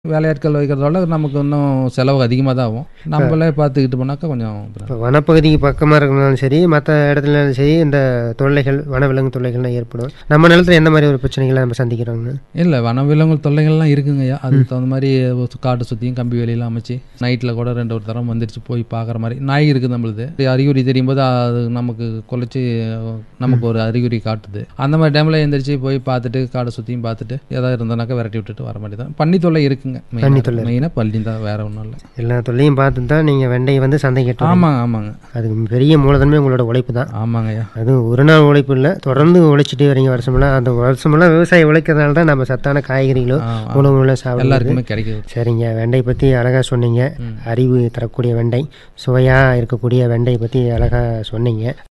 வேலையாட்கள் வைக்கிறதோட நமக்கு இன்னும் செலவு அதிகமாக தான் ஆகும் நம்மளே பார்த்துக்கிட்டு போனாக்கா கொஞ்சம் இப்போ வனப்பகுதிக்கு பக்கமாக இருக்கனாலும் சரி மற்ற இடத்துலனாலும் சரி இந்த தொல்லைகள் வனவிலங்கு தொல்லைகள்லாம் ஏற்படும் நம்ம நிலத்துல எந்த மாதிரி ஒரு பிரச்சனைகளை நம்ம சந்திக்கிறோங்க இல்லை வனவிலங்கு தொல்லைகள்லாம் இருக்குங்கய்யா அதுக்கு தகுந்த மாதிரி காட்டு சுற்றியும் கம்பி வேலியெல்லாம் அமைச்சு நைட்டில் கூட ரெண்டு ஒரு தரம் வந்துடுச்சு போய் பார்க்குற மாதிரி நாய் இருக்குது நம்மளுது அறிகுறி தெரியும் போது அது நமக்கு குலைச்சி நமக்கு ஒரு அறிகுறி காட்டுது அந்த மாதிரி டைமில் எந்திரிச்சு போய் பார்த்துட்டு காடை சுற்றியும் பார்த்துட்டு ஏதாவது இருந்தனாக்கா விரட்டி விட்டுட்டு வர மாதிரி தான் பன்னி தொல்லை இருக்குங்க பன்னி தொல்லை மெயினாக பள்ளி தான் வேற ஒன்றும் இல்லை எல்லா தொல்லையும் பார்த்து தான் நீங்கள் வெண்டையை வந்து சந்தைக்கிட்டு ஆமாங்க ஆமாங்க அதுக்கு பெரிய மூலதனமே உங்களோட உழைப்பு தான் ஆமாங்கய்யா அது ஒரு நாள் உழைப்பு இல்லை தொடர்ந்து உழைச்சிட்டே வரீங்க வருஷமெல்லாம் அந்த வருஷமெல்லாம் விவசாயம் உழைக்கிறதுனால தான் நம்ம சத்தான காய்கறிகளோ ஆ, ஆ. உணவுகளோ சாப்பிடுறது எல்லாருக்குமே கிடைக்குது சரிங்க வெண்டை பற்றி அழகாக சொன்னீங்க அறிவு தரக்கூடிய வெண்டை சுவையாக இருக்கக்கூடிய வெண்டை பற்றி அழகாக சொன்னீங்க